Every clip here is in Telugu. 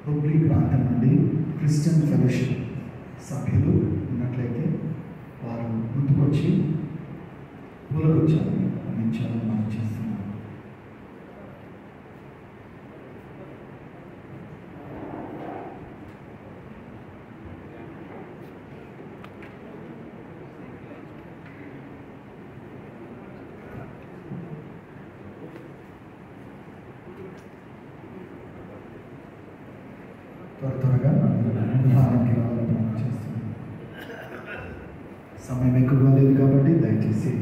హుబ్లీ ప్రాంతం నుండి క్రిస్టియన్ ఫెలోషిప్ సభ్యులు ఉన్నట్లయితే వారు ముందుకొచ్చి పూలకొచ్చాలని అందించాలని మనం చేస్తున్నాం త్వర త్వరగా విధానానికి రావాలని మనం చేస్తున్నాం సమయం ఎక్కువగా లేదు కాబట్టి దయచేసి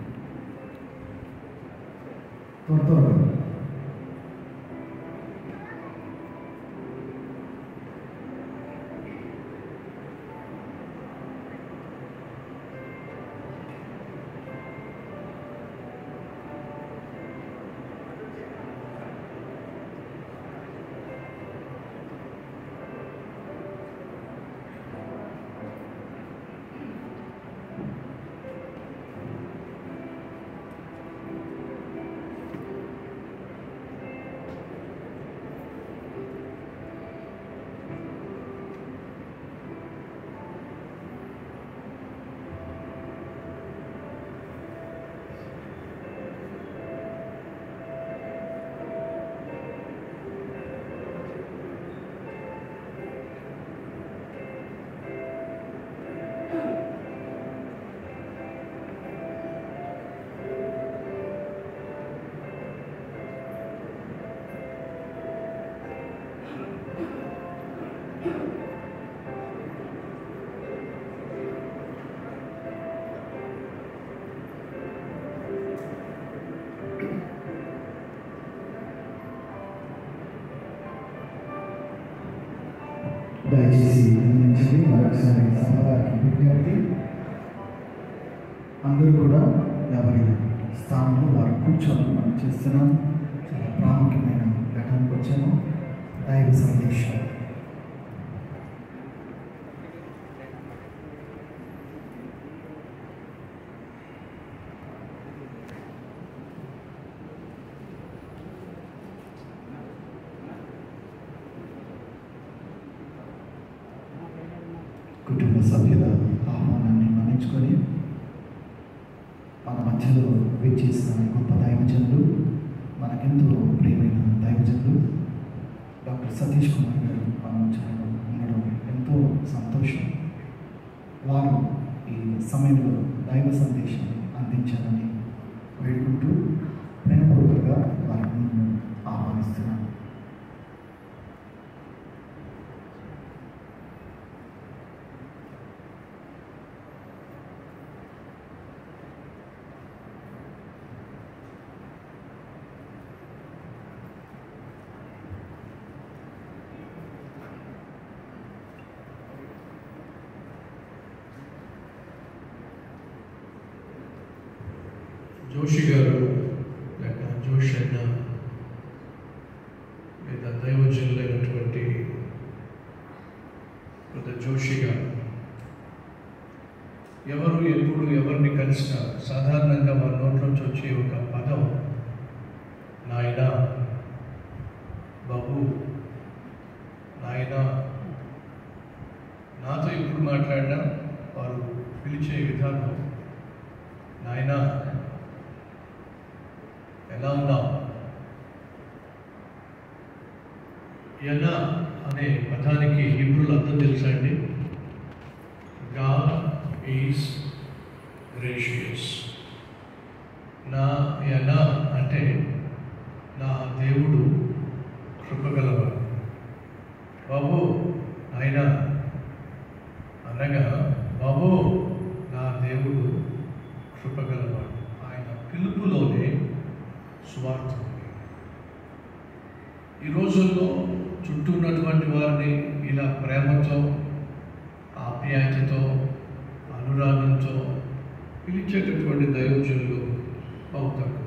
త్వర త్వరగా దయచేసి అందించండి మరొకసారి సభవారికి విజ్ఞప్తి అందరూ కూడా ఎవరి స్థానంలో వారు కూర్చోవాలని మనం చేస్తున్నాం చాలా ప్రాముఖ్యమైన ఘటనకు వచ్చాము దైవ సందేశం కుటుంబ సభ్యుల ఆహ్వానాన్ని మన్నించుకొని మన మధ్యలో విచ్చేసిన గొప్ప దైవజనులు మనకెంతో ప్రియమైన దైవజనులు డాక్టర్ సతీష్ కుమార్ గారు మన మధ్యలో ఉండడం ఎంతో సంతోషం వారు ఈ సమయంలో దైవ సందేశం అందించాలని వేడుకుంటూ ప్రేమపూర్వకంగా వారిని ఆహ్వానిస్తున్నాను జోషి గారు లేక జోషి అన్న లేదా దైవజనులైనటువంటి పెద్ద జోషి గారు ఎవరు ఎప్పుడు ఎవరిని కలిసినా సాధారణంగా వారి నోట్లోంచి వచ్చే ఒక పదం నాయన బాబు నాయన నాతో ఎప్పుడు మాట్లాడినా వారు పిలిచే విధానం నాయనా ఎలా ఉన్నావు ఎన్న అనే పదానికి హిబ్రూలు అర్థం తెలుసా అండి గాడ్ ఈస్ గ్రేషియస్ నా ఎన అంటే నా దేవుడు కృపగలవాడు బాబు ఆయన అనగా బాబు నా దేవుడు కృపగలవాడు ఆయన పిలుపులోనే స్వార్థం ఈ రోజుల్లో చుట్టూ ఉన్నటువంటి వారిని ఇలా ప్రేమతో ఆప్యాయతతో అనురాగంతో పిలిచేటటువంటి దైవజనులు బహు తక్కువ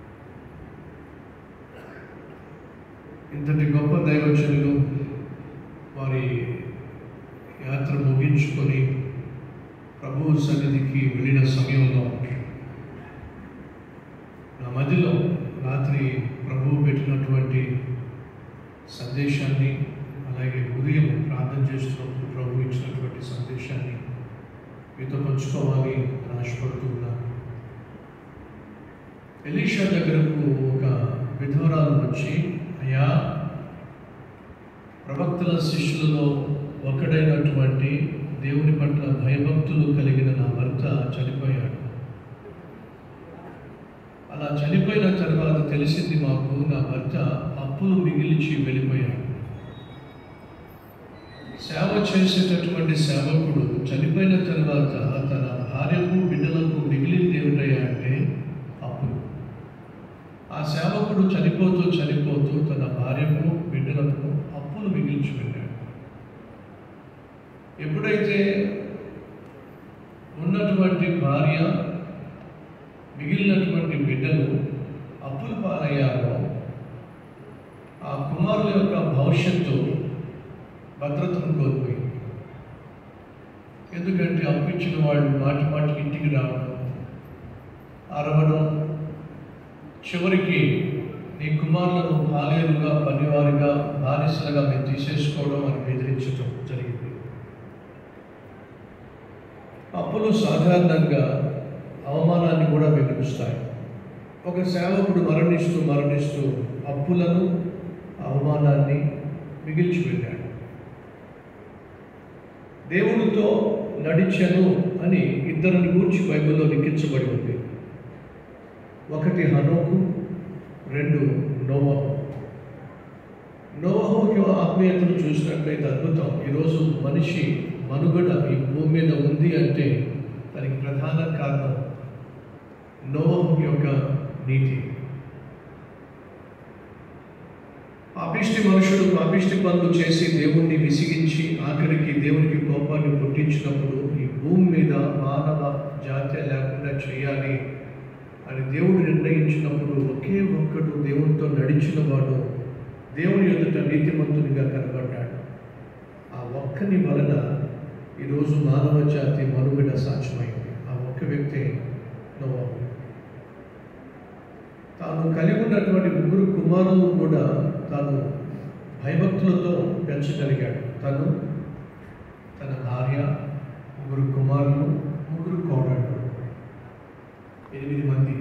ఇంతటి గొప్ప దైవజనులు వారి యాత్ర ముగించుకొని ప్రభు సన్నిధికి వెళ్ళిన సమయంలో నా మధ్యలో రాత్రి ప్రభువు పెట్టినటువంటి సందేశాన్ని అలాగే ఉదయం ప్రార్థన చేస్తున్నప్పుడు ప్రభు ఇచ్చినటువంటి సందేశాన్ని మీతో పంచుకోవాలి అని ఆశపడుతూ ఉన్నాను ఎలీషా దగ్గరకు ఒక విధవరాలు వచ్చి అయ్యా ప్రవక్తల శిష్యులలో ఒకడైనటువంటి దేవుని పట్ల భయభక్తులు కలిగిన నా భర్త చనిపోయాడు అలా చనిపోయిన తర్వాత తెలిసింది మాకు నా భర్త అప్పులు మిగిలిచి వెళ్ళిపోయాడు సేవ చేసేటటువంటి సేవకుడు చనిపోయిన తర్వాత తన భార్యకు బిడ్డలకు మిగిలింది ఏమిటయ్యా అంటే అప్పులు ఆ సేవకుడు చనిపోతూ చనిపోతూ తన భార్యకు బిడ్డలకు అప్పులు మిగిల్చి వెళ్ళాడు ఎప్పుడైతే ఉన్నటువంటి భార్య మిగిలినటువంటి బిడ్డలు అప్పులు పాలయ్యారో ఆ కుమారుల యొక్క భవిష్యత్తు భద్రతను కోల్పోయింది ఎందుకంటే అప్పించిన వాళ్ళు మాటి మాటికి ఇంటికి రావడం అరవడం చివరికి నీ కుమారులను బాలేరుగా పనివారిగా బానిసలుగా మేము తీసేసుకోవడం అని బెదిరించడం జరిగింది అప్పులు సాధారణంగా అవమానాన్ని కూడా మిగులుస్తాయి ఒక సేవకుడు మరణిస్తూ మరణిస్తూ అప్పులను అవమానాన్ని మిగిల్చి వెళ్ళాడు దేవునితో నడిచెను అని ఇద్దరిని గూర్చి బైబిల్లో లిఖించబడి ఉంది ఒకటి హనోకు రెండు నోవహు నోవహు యొక్క ఆత్మీయతను చూసినట్లయితే అద్భుతం ఈరోజు మనిషి మనుగడ ఈ భూమి మీద ఉంది అంటే దానికి ప్రధాన కారణం నోవహు యొక్క నీతి పాపిష్టి మనుషుడు పాపిష్టి పనులు చేసి దేవుణ్ణి విసిగించి ఆఖరికి దేవునికి కోపాన్ని పుట్టించినప్పుడు ఈ భూమి మీద మానవ జాతి లేకుండా చేయాలి అని దేవుడు నిర్ణయించినప్పుడు ఒకే ఒక్కడు దేవునితో నడిచిన వాడు దేవుని ఎదుట నీతిమంతునిగా కనబడ్డాడు ఆ ఒక్కని వలన ఈరోజు మానవ జాతి మనుగడ సాధ్యమైంది ఆ ఒక్క వ్యక్తి నోవాహు తాను కలిగి ఉన్నటువంటి ముగ్గురు కుమారులను కూడా తాను భయభక్తులతో పెంచగలిగాడు తను తన భార్య ముగ్గురు కుమారులు ముగ్గురు కోడళ్ళు ఎనిమిది మంది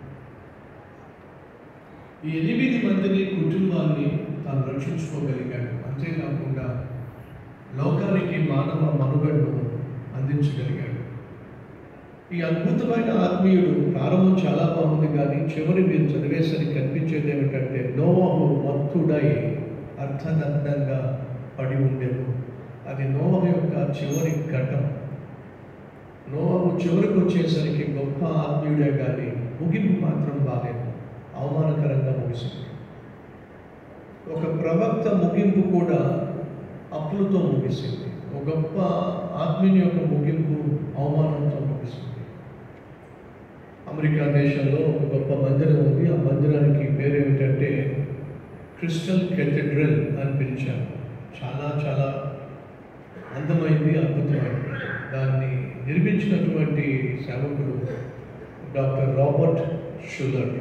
ఈ ఎనిమిది మందిని కుటుంబాన్ని తాను రక్షించుకోగలిగాడు అంతేకాకుండా లోకానికి మానవ మనుగడను అందించగలిగాడు ఈ అద్భుతమైన ఆత్మీయుడు ప్రారంభం చాలా బాగుంది కానీ చివరి మీరు చదివేసరికి కనిపించేది ఏమిటంటే నోవహు మత్తుడై అర్థదగ్నంగా పడి ఉండేది అది నోవహు యొక్క చివరి ఘటం నోవహు చివరికి వచ్చేసరికి గొప్ప ఆత్మీయుడే కానీ ముగింపు మాత్రం బాలేదు అవమానకరంగా ముగిసింది ఒక ప్రవక్త ముగింపు కూడా అప్పులతో ముగిసింది ఒక గొప్ప ఆత్మీయుని యొక్క ముగింపు అవమానంతో ముగిసింది అమెరికా దేశంలో ఒక గొప్ప మందిరం ఉంది ఆ మందిరానికి పేరు ఏమిటంటే క్రిస్టల్ కెథెడ్రల్ అని పిలిచారు చాలా చాలా అందమైంది అద్భుతమైనది దాన్ని నిర్మించినటువంటి సేవకుడు doctor Robert Schuller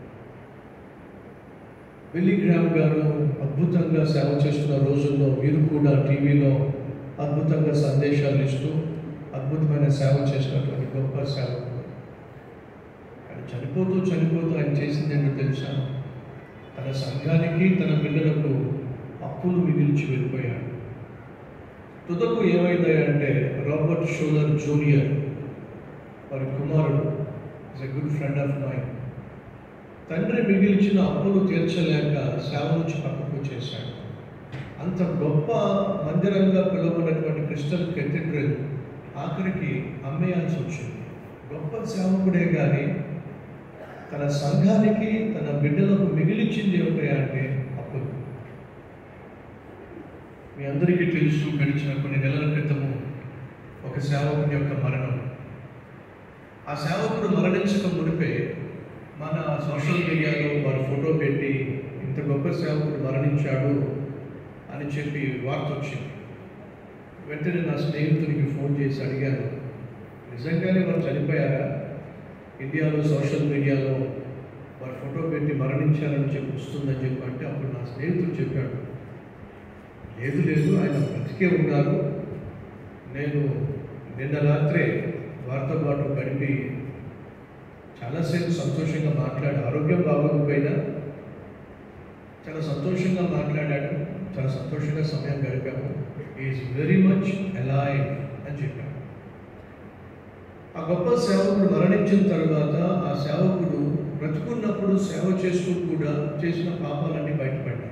Billy Graham గారు అద్భుతంగా సేవ చేస్తున్న రోజుల్లో వీరు కూడా టీవీలో అద్భుతంగా సందేశాలు ఇస్తూ అద్భుతమైన సేవ చేసినటువంటి గొప్ప సేవకుడు కానీ చనిపోతూ చనిపోతూ ఆయన చేసింది ఏంటో తెలుసా తన సంఘానికి తన పిల్లలకు అప్పులు మిగిల్చి వెళ్ళిపోయాడు తుదకు ఏమైందంటే రాబర్ట్ షోలర్ జూనియర్ వారి కుమారుడు is a good friend of mind తండ్రి మిగిల్చిన అప్పులు తీర్చలేక సేవ నుంచి పక్కకు చేశాడు అంత గొప్ప మందిరంగా పిలువబడినటువంటి క్రిస్టల్ కెథీడ్రల్ ఆఖరికి అమ్మేయాల్సి వచ్చింది గొప్ప సేవకుడే కానీ తన సంఘానికి తన బిడ్డలకు మిగిలిచ్చింది ఏమిటి అంటే అప్పులు మీ అందరికీ తెలుసు గడిచిన కొన్ని నెలల క్రితము ఒక సేవకుని యొక్క మరణం ఆ సేవకుడు మరణించక మునిపే మన సోషల్ మీడియాలో వారి ఫోటో పెట్టి ఇంత గొప్ప సేవకుడు మరణించాడు అని చెప్పి వార్త వచ్చింది వెంటనే నా స్నేహితుడికి ఫోన్ చేసి అడిగాను నిజంగానే వారు చనిపోయారా ఇండియాలో సోషల్ మీడియాలో వారి ఫోటో పెట్టి మరణించారని చెప్పి వస్తుందని చెప్పి అంటే అప్పుడు నా స్నేహితుడు చెప్పాడు లేదు లేదు ఆయన బ్రతికే ఉన్నారు నేను నిన్న రాత్రే వారితో పాటు గడిపి చాలాసేపు సంతోషంగా మాట్లాడి ఆరోగ్యం బాగోకపోయినా చాలా సంతోషంగా మాట్లాడాడు చాలా సంతోషంగా సమయం గడిపాము ఈజ్ వెరీ మచ్ అలైవ్ అని చెప్పాడు ఆ గొప్ప సేవకుడు మరణించిన తర్వాత ఆ సేవకుడు బ్రతుకున్నప్పుడు సేవ చేస్తూ కూడా చేసిన పాపాలన్నీ బయటపడ్డాయి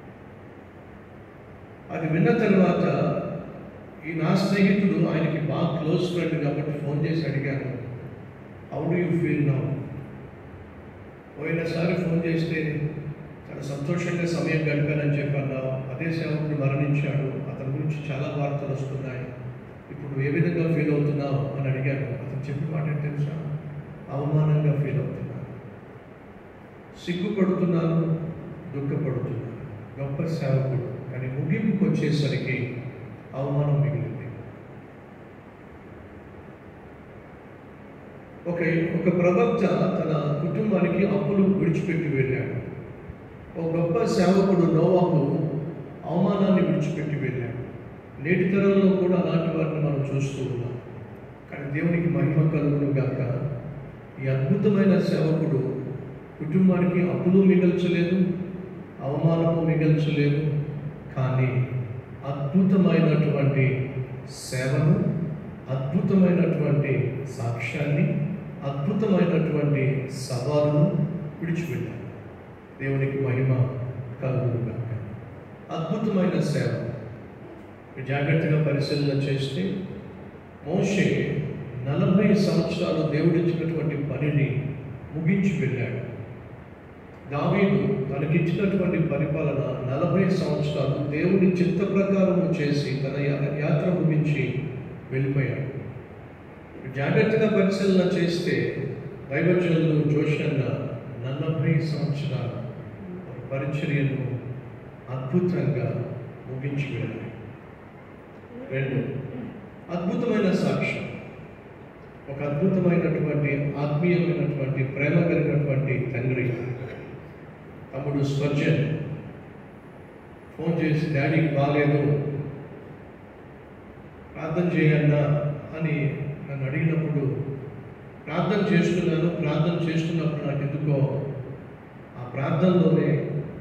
అది విన్న తర్వాత ఈ నా స్నేహితుడు ఆయనకి బాగా క్లోజ్ ఫ్రెండ్ కాబట్టి ఫోన్ చేసి అడిగాను how do you feel now పోయినసారి ఫోన్ చేస్తే చాలా సంతోషంగా సమయం గడిపానని చెప్పాను అదే సేవకుడు మరణించాడు అతని గురించి చాలా వార్తలు వస్తున్నాయి ఇప్పుడు ఏ విధంగా ఫీల్ అవుతున్నావు అని అడిగాను అతను చెప్పిన మాట ఏంటి తెలుసా అవమానంగా ఫీల్ అవుతున్నాను సిగ్గుపడుతున్నాను దుఃఖపడుతున్నాను గొప్ప సేవకుడు కానీ ముగింపుకు వచ్చేసరికి అవమానం మిగిలింది ఒక ఒక ప్రవక్త తన కుటుంబానికి అప్పులు విడిచిపెట్టి వెళ్ళాడు ఒక గొప్ప సేవకుడు నోవాహు అవమానాన్ని విడిచిపెట్టి వెళ్ళాడు నేటి తరంలో కూడా అలాంటి వారిని మనం చూస్తూ ఉన్నాం కానీ దేవునికి మహిమ కలుగును గాక ఈ అద్భుతమైన సేవకుడు కుటుంబానికి అప్పులు మిగల్చలేదు అవమానము మిగల్చలేదు కానీ అద్భుతమైనటువంటి సేవను అద్భుతమైనటువంటి సాక్ష్యాన్ని అద్భుతమైనటువంటి సవాలును విడిచిపెట్టారు దేవునికి మహిమ కలుగును గాక అద్భుతమైన సేవ మీరు జాగ్రత్తగా పరిశీలన చేస్తే మోషే నలభై సంవత్సరాలు దేవుడిచ్చినటువంటి పనిని ముగించి వెళ్ళాడు దావీదు తనకిచ్చినటువంటి పరిపాలన నలభై సంవత్సరాలు దేవుని చిత్త ప్రకారము చేసి తన యా- యాత్ర ముగించి వెళ్ళిపోయాడు జాగ్రత్తగా పరిశీలన చేస్తే దైవజనులు జోషన్న నలభై సంవత్సరాల పరిచర్యను అద్భుతంగా ముగించి వెళ్ళాడు రెండు అద్భుతమైన సాక్ష్యం ఒక అద్భుతమైనటువంటి ఆత్మీయమైనటువంటి ప్రేమ కలిగినటువంటి తండ్రి తమ్ముడు స్వర్జన్ ఫోన్ చేసి డాడీకి బాగాలేదు ప్రార్థన చేయన్నా అని నన్ను అడిగినప్పుడు ప్రార్థన చేస్తున్నాను ప్రార్థన చేస్తున్నప్పుడు నాకు ఎందుకో ఆ ప్రార్థనలోనే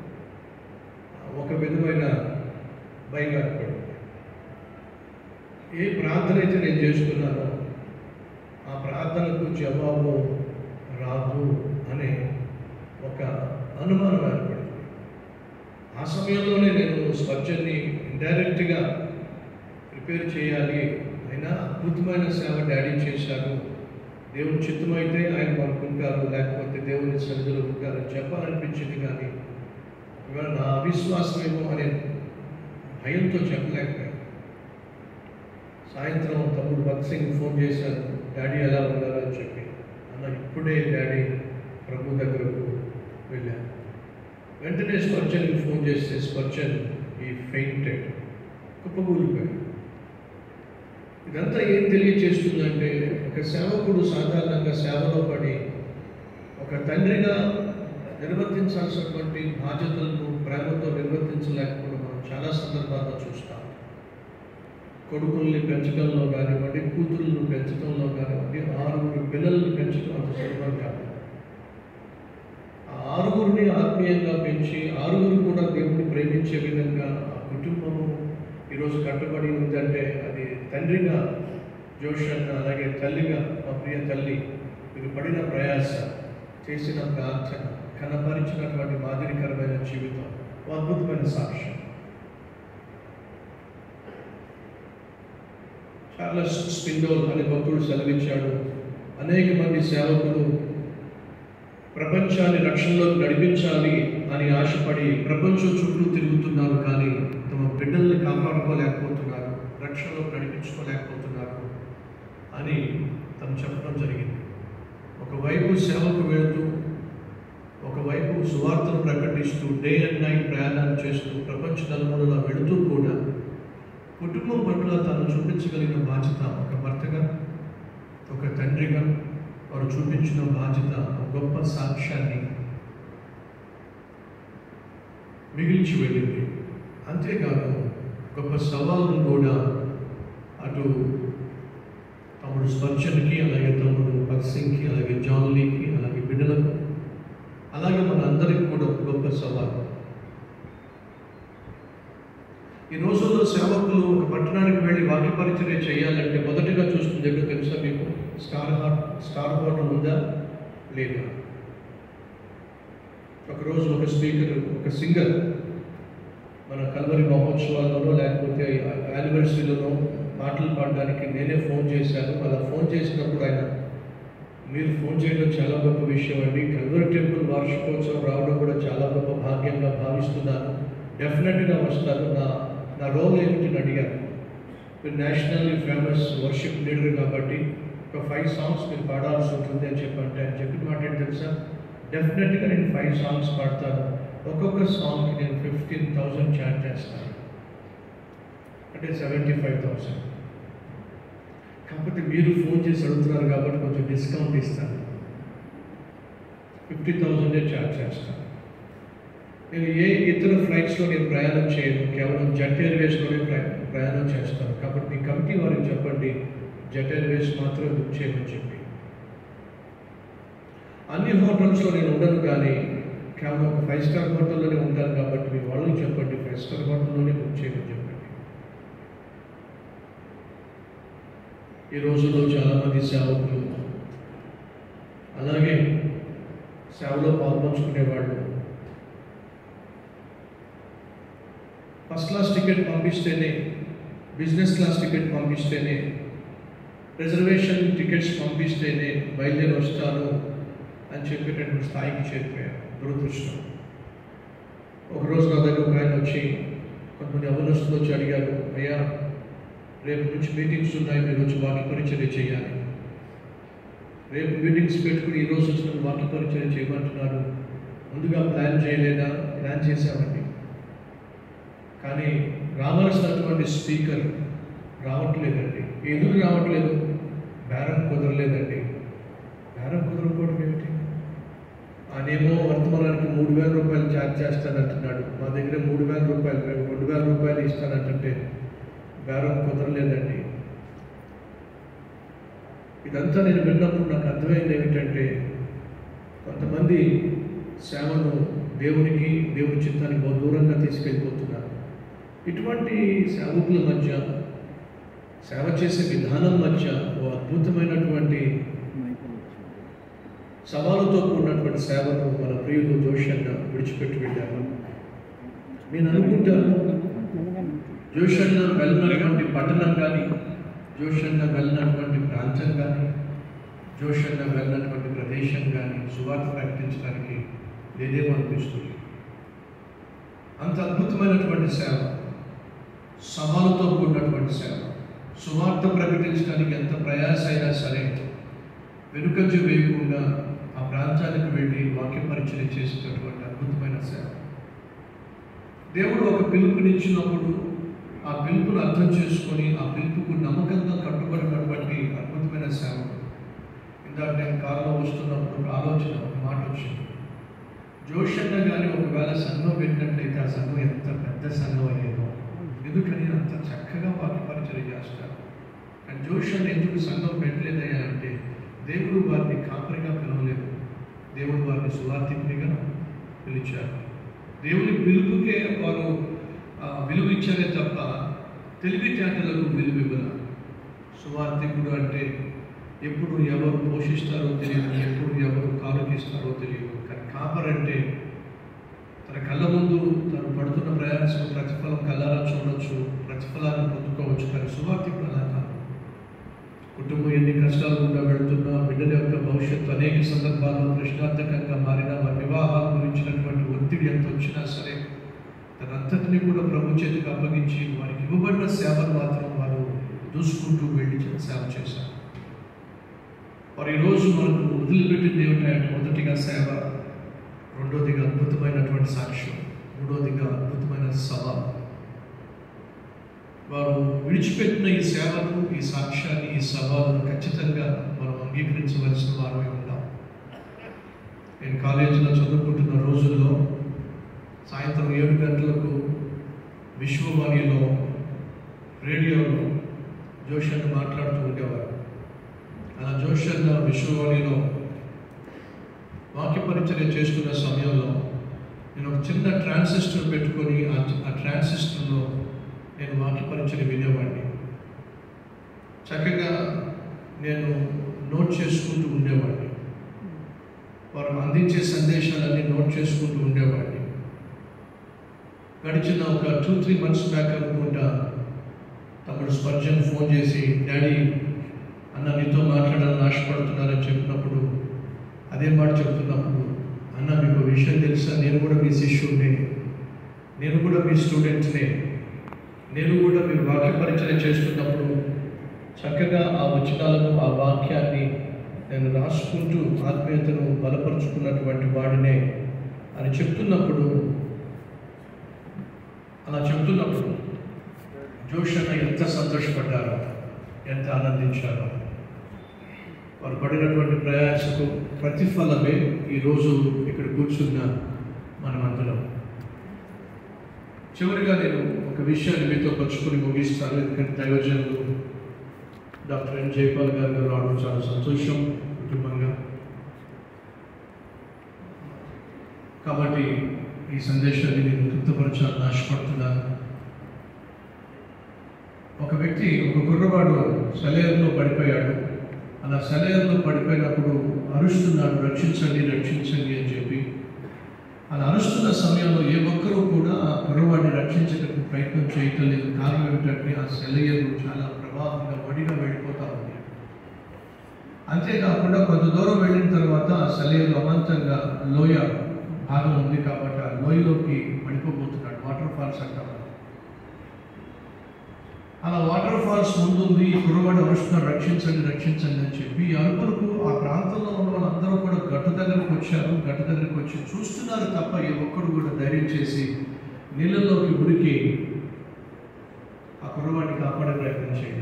ఒక విధమైన భయం ఏర్పడింది ఏ ప్రార్థన అయితే నేను చేస్తున్నానో ఆ ప్రార్థనకు జవాబు రాదు అనే ఒక అనుమానం ఏర్పడింది ఆ సమయంలోనే నేను స్వర్జన్ని ఇండైరెక్ట్గా ప్రిపేర్ చేయాలి అయినా అద్భుతమైన సేవ డాడీ చేశారు దేవుని చిత్తమైతే ఆయన అనుకుంటారు లేకపోతే దేవుని సన్నిధిలో ఉంటారని చెప్పాలనిపించింది కానీ ఇవాళ నా అవిశ్వాసమేమో అనే భయంతో చెప్పలేకపోయాను సాయంత్రం తమ్ముడు భగత్ సింగ్ ఫోన్ చేశారు డాడీ ఎలా ఉన్నారు అని చెప్పి అన్న ఇప్పుడే డాడీ ప్రభు దగ్గరకు వెళ్ళాను వెంటనే స్పర్చన్కి ఫోన్ చేస్తే స్పర్చన్ ఈ ఫెయింటెడ్ కుప్పకూలిపోయాడు ఇదంతా ఏం తెలియచేస్తుందంటే ఒక సేవకుడు సాధారణంగా సేవలో పడి ఒక తండ్రిగా నిర్వర్తించాల్సినటువంటి బాధ్యతలను ప్రేమతో నిర్వర్తించలేకపోవడం మనం చాలా సందర్భాల్లో చూస్తాం కొడుకుల్ని పెంచడంలో కానివ్వండి కూతుర్లను పెంచడంలో కానివ్వండి ఆరుగురు పిల్లల్ని పెంచడం అంత సులభం కాదు ఆ ఆరుగురిని ఆత్మీయంగా పెంచి ఆరుగురు కూడా దేవుడిని ప్రేమించే విధంగా ఆ కుటుంబము ఈరోజు కట్టుబడి ఉందంటే అది తండ్రిగా జోషన్న అలాగే తల్లిగా మా ప్రియ తల్లి మీరు పడిన ప్రయాస చేసిన ప్రార్థన కనపరిచినటువంటి మాదిరికరమైన జీవితం ఓ అద్భుతమైన సాక్ష్యం చార్లెస్ స్పిన్నోల్ అనే భక్తుడు సెలవిచ్చాడు అనేక మంది సేవకులు ప్రపంచాన్ని రక్షణలోకి నడిపించాలి అని ఆశపడి ప్రపంచం చుట్టూ తిరుగుతున్నారు కానీ తమ బిడ్డల్ని కాపాడుకోలేకపోతున్నారు రక్షణలోకి నడిపించుకోలేకపోతున్నారు అని తను చెప్పడం జరిగింది ఒకవైపు సేవకు వెళుతూ ఒకవైపు సువార్తను ప్రకటిస్తూ డే అండ్ నైట్ ప్రయాణాలు చేస్తూ ప్రపంచ నలుమూలలా వెళుతూ కూడా కుటుంబం పట్ల తాను చూపించగలిగిన బాధ్యత ఒక భర్తగా ఒక తండ్రిగా వారు చూపించిన బాధ్యత ఒక గొప్ప సాక్ష్యాన్ని మిగిల్చి వెళ్ళింది అంతేకాదు గొప్ప సవాళ్ళను కూడా అటు తమ్ముడు స్పర్శన్కి అలాగే తమ్ముడు భక్సింగ్కి అలాగే జాన్ లీకి అలాగే బిడ్డలకు అలాగే మన అందరికి కూడా ఒక గొప్ప సవాల్ ఈ రోజుల్లో సేవకులు ఒక పట్టణానికి వెళ్ళి వాక్య పరిచర్య చేయాలంటే మొదటిగా చూస్తుంది ఎక్కడ తెలుసా మీకు స్టార్ హాట్ స్టార్ హోటల్ ఉందా లేదా ఒకరోజు ఒక స్పీకర్ ఒక సింగర్ మన కల్వరి మహోత్సవాల్లోనో లేకపోతే యానివర్సరీలోనో పాటలు పాడడానికి నేనే ఫోన్ చేశాను అలా ఫోన్ చేసినప్పుడు ఆయన మీరు ఫోన్ చేయడం చాలా గొప్ప విషయం అండి కల్వరి టెంపుల్ వార్షికోత్సవం రావడం కూడా చాలా గొప్ప భాగ్యంగా భావిస్తున్నాను డెఫినెట్గా వస్తాను నా నా రోల్ ఏమిటి అడిగాను మీరు నేషనల్లీ ఫేమస్ వర్షిప్ లీడర్ కాబట్టి ఒక ఫైవ్ సాంగ్స్ మీరు పాడాల్సి ఉంటుంది అని చెప్పంటే ఆయన చెప్పిన మాట ఏంటి తెలుసా డెఫినెట్గా నేను ఫైవ్ సాంగ్స్ పాడతాను ఒక్కొక్క సాంగ్కి నేను ఫిఫ్టీన్ థౌజండ్ ఛార్జ్ చేస్తాను అంటే సెవెంటీ ఫైవ్ థౌసండ్ కాకపోతే మీరు ఫోన్ చేసి అడుగుతున్నారు కాబట్టి కొంచెం డిస్కౌంట్ ఇస్తాను ఫిఫ్టీ థౌజండే ఛార్జ్ చేస్తాను నేను ఏ ఇతర ఫ్లైట్స్లో నేను ప్రయాణం చేయను కేవలం జెట్ ఎయిర్వేస్లోనే ప్రయా- ప్రయాణం చేస్తాను కాబట్టి మీ కమిటీ వారికి చెప్పండి జెట్ ఎయిర్వేస్ మాత్రమే బుక్ చేయమని చెప్పి అన్ని హోటల్స్లో నేను ఉండను కానీ కేవలం ఒక ఫైవ్ స్టార్ హోటల్లోనే ఉంటాను కాబట్టి మీ వాళ్ళకి చెప్పండి ఫైవ్ స్టార్ హోటల్లోనే బుక్ చేయమని చెప్పండి ఈ రోజుల్లో చాలామంది సేవకులు అలాగే సేవలో పాల్పంచుకునేవాళ్ళు ఫస్ట్ క్లాస్ టికెట్ పంపిస్తేనే బిజినెస్ క్లాస్ టికెట్ పంపిస్తేనే రిజర్వేషన్ టికెట్స్ పంపిస్తేనే బయలుదేరి వస్తాను అని చెప్పేటటువంటి స్థాయికి చేరిపోయారు దురదృష్టం ఒకరోజు నా దగ్గర ఒక ఆయన వచ్చి కొంతమంది అవనస్తులు వచ్చి అడిగారు అయ్యా రేపు నుంచి మీటింగ్స్ ఉన్నాయి మీరు వచ్చి వాక్య పరిచర్య చేయాలి రేపు మీటింగ్స్ పెట్టుకుని ఈ రోజు వచ్చిన వాక్య పరిచర్య చేయమంటున్నారు ముందుగా ప్లాన్ చేయలేదా ప్లాన్ చేశామండి కానీ రావాల్సినటువంటి స్పీకర్ రావట్లేదండి ఎందుకు రావట్లేదు బేరం కుదరలేదండి బేరం కుదరకపోవడం ఏమిటి ఆయనేమో వర్తమానానికి మూడు వేల రూపాయలు ఛార్జ్ చేస్తానంటున్నాడు మా దగ్గర మూడు వేల రూపాయలు మేము రెండు వేల రూపాయలు ఇస్తానంటుంటే బేరం కుదరలేదండి ఇదంతా నేను విన్నప్పుడు నాకు అర్థమైంది ఏమిటంటే కొంతమంది సేవను దేవునికి దేవుని చిత్తానికి బహు దూరంగా తీసుకెళ్ళిపోతున్నారు ఇటువంటి సేవకుల మధ్య సేవ చేసే విధానం మధ్య ఓ అద్భుతమైనటువంటి సవాలుతో కూడినటువంటి సేవను మన ప్రియులు జోషన్న విడిచిపెట్టి వెళ్ళారు నేను అనుకుంటాను జోషన్న వెళ్ళినటువంటి పట్టణం కానీ జోషన్న వెళ్ళినటువంటి ప్రాంతం కానీ జోషన్న వెళ్ళినటువంటి ప్రదేశం కానీ సువార్త ప్రకటించడానికి లేదేమో అనిపిస్తుంది అంత అద్భుతమైనటువంటి సేవ సవాలుతో కూడినటువంటి సేవ సువార్త ప్రకటించడానికి ఎంత ప్రయాస అయినా సరే వెనుకంజ వేయకుండా ఆ ప్రాంతానికి వెళ్ళి వాక్య పరిచయం చేసేటటువంటి అద్భుతమైన సేవ దేవుడు ఒక పిలుపునిచ్చినప్పుడు ఆ పిలుపును అర్థం చేసుకొని ఆ పిలుపుకు నమ్మకంగా కట్టుబడినటువంటి అద్భుతమైన సేవ ఇందాక నేను కారులో వస్తున్నప్పుడు ఒక ఆలోచన ఒక మాట వచ్చింది జోషన్న కానీ ఒకవేళ సంఘం పెట్టినట్లయితే ఆ సంఘం ఎంత పెద్ద సంఘం అయ్యేదో ఎందుకని అంత చక్కగా వాక్య పరిచయం చేస్తారు కానీ జోషన్ ఎందుకు సంఘం పెట్టలేదయ్యా అంటే దేవుడు వారిని కాపరిగా పిలవలేదు దేవుడు వారిని సువార్థికునిగా పిలిచారు దేవుని పిలుపుకే వారు ఆ, విలువ ఇచ్చారే తప్ప తెలివితేటలకు విలువ ఇవ్వరు సువార్థికుడు అంటే ఎప్పుడు ఎవరు పోషిస్తారో తెలియదు ఎప్పుడు ఎవరు కాలుకిస్తారో తెలియదు కానీ కాపరంటే తన కళ్ళ ముందు తను పడుతున్న ప్రయాసం ప్రతిఫలం కళ్ళారా చూడొచ్చు ప్రతిఫలాన్ని పొందుకోవచ్చు కానీ సువార్థికుడు అలా కాదు కుటుంబం ఎన్ని కష్టాలు గుండా వెళ్తున్నా బిడ్డల యొక్క భవిష్యత్తు అనేక సందర్భాల్లో ప్రశ్నార్థకంగా మారిన వారి వివాహాల గురించినటువంటి ఒత్తిడి ఎంత వచ్చినా సరే తనంతటిని కూడా ప్రభు చేతికి అప్పగించి వారికి ఇవ్వబడిన సేవను మాత్రం వారు దూసుకుంటూ వెళ్ళి సేవ చేశారు వారు ఈరోజు మనకు వదిలిపెట్టింది ఏమిటంటే మొదటిగా సేవ రెండోదిగా అద్భుతమైనటువంటి సాక్ష్యం మూడోదిగా అద్భుతమైన సవాల్ వారు విడిచిపెట్టిన ఈ సేవను ఈ సాక్ష్యాన్ని ఈ సవాలును ఖచ్చితంగా మనం అంగీకరించవలసిన వారమే ఉన్నాం నేను కాలేజీలో చదువుకుంటున్న రోజుల్లో సాయంత్రం ఏడు గంటలకు విశ్వవాణిలో రేడియోలో జోషన్ మాట్లాడుతూ ఉండేవారు అలా జోషన్ విశ్వవాణిలో వాక్య పరిచర్య చేస్తున్న సమయంలో నేను ఒక చిన్న ట్రాన్సిస్టర్ పెట్టుకొని ఆ ఆ ట్రాన్సిస్టర్లో నేను వాక్య పరిచర్య వినేవాడిని చక్కగా నేను నోట్ చేసుకుంటూ ఉండేవాడిని వారు అందించే సందేశాలన్నీ నోట్ చేసుకుంటూ ఉండేవాడిని గడిచిన ఒక టూ త్రీ మంత్స్ బ్యాక్ అనుకుంటా తమ్ముడు స్పర్జన్ ఫోన్ చేసి డాడీ అన్న నీతో మాట్లాడాలని ఆశపడుతున్నారని చెప్పినప్పుడు అదే మాట చెప్తున్నప్పుడు అన్న మీకు విషయం తెలుసా నేను కూడా మీ శిష్యుడిని నేను కూడా మీ స్టూడెంట్నే నేను కూడా మీరు వాక్య పరిచయం చేస్తున్నప్పుడు చక్కగా ఆ వచనాలను ఆ వాక్యాన్ని నేను రాసుకుంటూ ఆత్మీయతను బలపరుచుకున్నటువంటి వాడినే అని చెప్తున్నప్పుడు అలా చెప్తున్నప్పుడు జోషన్న ఎంత సంతోషపడ్డారో ఎంత ఆనందించారో వారు పడినటువంటి ప్రయాసకు ప్రతిఫలమే ఈరోజు ఇక్కడ కూర్చున్న మనమందరం చివరిగా నేను ఒక విషయాన్ని మీతో పంచుకొని ముగిస్తాను ఎందుకంటే దైవజనులు డాక్టర్ ఎన్ జైపాల్ గారు గారు రావడం చాలా సంతోషం కుటుంబంగా కాబట్టి ఈ సందేశాన్ని నేను తృప్తపరచాలని ఆశపడుతున్నాను ఒక వ్యక్తి ఒక కుర్రవాడు సెలయర్లో పడిపోయాడు అలా సెలయర్లో పడిపోయినప్పుడు అరుస్తున్నాడు రక్షించండి రక్షించండి అని చెప్పి అలా అరుస్తున్న సమయంలో ఏ ఒక్కరూ కూడా ఆ కుర్రవాడిని రక్షించడానికి ప్రయత్నం చేయటం లేదు కారణం ఏమిటంటే ఆ సెలయరు చాలా ప్రవాహంగా వడిగా వెళ్ళిపోతా ఉంది అంతేకాకుండా కొంత దూరం వెళ్ళిన తర్వాత ఆ సెలయరు అమాంతంగా లోయ భాగం ఉంది కాబట్టి ఆ లోయలోకి పడిపోబోతున్నాడు వాటర్ ఫాల్స్ అంటారు అలా వాటర్ ఫాల్స్ ముందుంది ఈ కుర్రవాడు అరుస్తున్నాడు రక్షించండి రక్షించండి అని చెప్పి ఈ అరుపులకు ఆ ప్రాంతంలో ఉన్న వాళ్ళందరూ కూడా గట్టు దగ్గరకు వచ్చారు గట్టు దగ్గరకు వచ్చి చూస్తున్నారు తప్ప ఏ ఒక్కడు కూడా ధైర్యం చేసి నీళ్ళలోకి ఉరికి ఆ కుర్రవాడిని కాపాడే ప్రయత్నం చేయాలి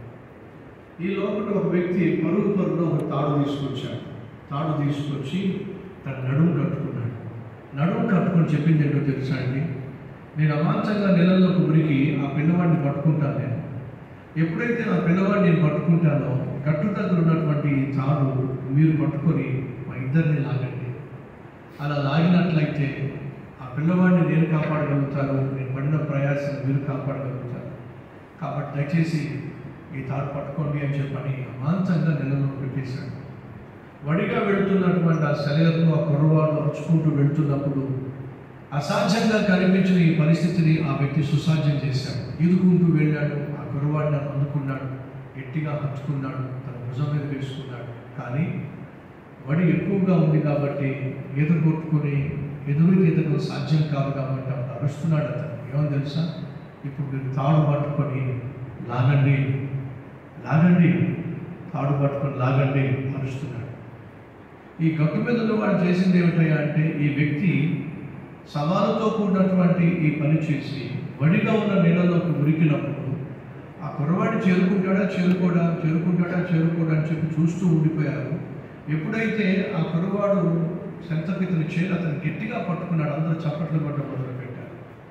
ఈ లోపల ఒక వ్యక్తి పరుగు పరుగులో ఒక తాడు తీసుకొచ్చాడు తాడు తీసుకొచ్చి తన నడుము కట్టుకున్నాడు నడుము కట్టుకొని చెప్పింది ఏంటో తెలుసా అండి నేను అమాంతంగా నీళ్ళలోకి ఉరికి ఆ పిల్లవాడిని పట్టుకుంటాను నేను ఎప్పుడైతే ఆ పిల్లవాడిని నేను పట్టుకుంటానో గట్టు దగ్గర ఉన్నటువంటి ఈ తాడు మీరు పట్టుకొని మా ఇద్దరిని లాగండి అలా లాగినట్లయితే ఆ పిల్లవాడిని నేను కాపాడగలుగుతాను నేను పడిన ప్రయాసం మీరు కాపాడగలుగుతారు కాబట్టి దయచేసి ఈ తాడు పట్టుకోండి అని చెప్పని అమాంతంగా నెలలో పెట్టేశాడు వడిగా వెళుతున్నటువంటి ఆ సెలవులో ఆ కుర్రవాడు అరుచుకుంటూ వెళ్తున్నప్పుడు అసాధ్యంగా కనిపించిన ఈ పరిస్థితిని ఆ వ్యక్తి సుసాధ్యం చేశాడు ఈదుకుంటూ వెళ్ళాడు ఆ కుర్రవాడిని అందుకున్నాడు గట్టిగా హత్తుకున్నాడు తన భుజం మీద వేసుకున్నాడు కానీ వడి ఎక్కువగా ఉంది కాబట్టి ఈత కొట్టుకొని ఎదురు ఈతకు సాధ్యం కాదు కాబట్టి అప్పుడు అరుస్తున్నాడు అతను ఏమని తెలుసా ఇప్పుడు మీరు తాడు పట్టుకొని లాగండి లాగండి తాడు పట్టుకొని లాగండి అరుస్తున్నాడు ఈ గట్టు మీద వాడు చేసింది ఏమిటయ్యా అంటే ఈ వ్యక్తి సవాలుతో కూడినటువంటి ఈ పని చేసి వడిగా ఉన్న నీళ్ళలోకి ఉరికినప్పుడు ఆ కుర్రవాడు చేరుకుంటాడా చేరుకోడా చేరుకుంటాడా చేరుకోడా అని చెప్పి చూస్తూ ఉండిపోయారు ఎప్పుడైతే ఆ కుర్రవాడు శంతపితని చేరి అతను గట్టిగా పట్టుకున్నాడు అందరూ చప్పట్లు పట్ట మొదలుపెట్టారు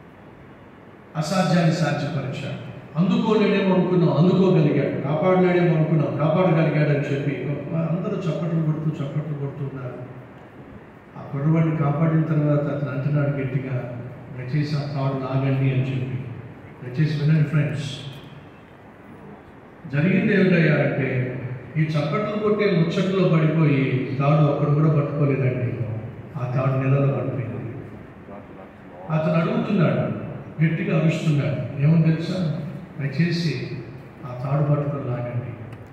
అసాధ్యాన్ని సాధ్యపరిచాడు అందుకోలేడేమో అనుకున్నాం అందుకోగలిగాడు కాపాడలేడేమో అనుకున్నాం కాపాడగలిగాడు అని చెప్పి అందరూ చప్పట్లు కొడుతూ చప్పట్లు కొడుతున్నారు ఆ కుర్రవాడిని కాపాడిన తర్వాత అతను అంటున్నాడు గట్టిగా దయచేసి ఆ తాడు లాగండి అని చెప్పి దయచేసి వినండి ఫ్రెండ్స్ జరిగింది ఏమిటయ్యా అంటే ఈ చప్పట్లు కొట్టే ముచ్చట్లో పడిపోయి తాడు ఒక్కడు కూడా పట్టుకోలేదండి ఆ తాడు నెలలో పడిపోయింది అతను అడుగుతున్నాడు గట్టిగా అరుస్తున్నాడు ఏమో తెలుసా దయచేసి ఆ తాడు పట్టుకొని లాగండి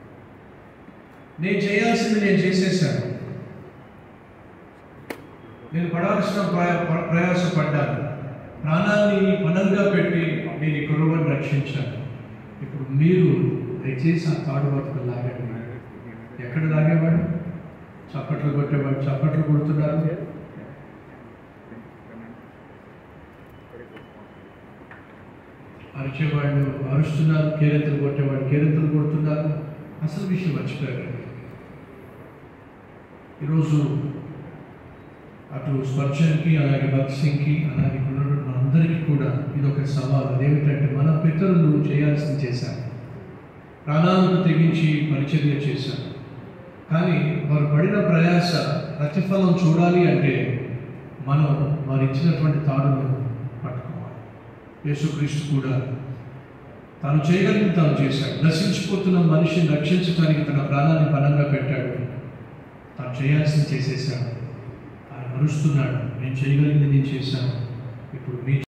నేను చేయాల్సింది నేను చేసేసాను నేను పడాల్సిన ప్రయా- ప్ర- ప్రయాసపడ్డాను ప్రాణాన్ని పనంగా పెట్టి నేను ఈ కుర్రవాడిని రక్షించాను ఇప్పుడు మీరు దయచేసి ఆ తాడు పట్టుకొని లాగండి ఎక్కడ లాగేవాడు చప్పట్లు కొట్టేవాడు చప్పట్లు కొడుతున్నారు అరిచేవాళ్ళు అరుస్తున్నారు కేరెత్తలు కొట్టేవాడు కేరెత్తలు కొడుతున్నారు అసలు విషయం మర్చిపోయారు ఈరోజు అటు స్పర్శన్కి అలాగే భక్సింగ్కి అలాగే ఇక్కడ ఉన్నటువంటి మనందరికీ కూడా ఇది ఒక సవాల్ అదేమిటంటే మన పితరులు చేయాల్సింది చేశారు ప్రాణాలను తెగించి పరిచర్య చేశారు కానీ వారు పడిన ప్రయాస ప్రతిఫలం చూడాలి అంటే మనం వారు ఇచ్చినటువంటి తాడును పట్టుకోవాలి యేసుక్రీస్తు కూడా తాను చేయగలిగింది తాను చేశాడు నశించిపోతున్న మనిషిని రక్షించడానికి తన ప్రాణాన్ని బలంగా పెట్టాడు తాను చేయాల్సింది చేసేసాడు ఆయన మరుస్తున్నాడు నేను చేయగలిగింది నేను చేశాను ఇప్పుడు మీ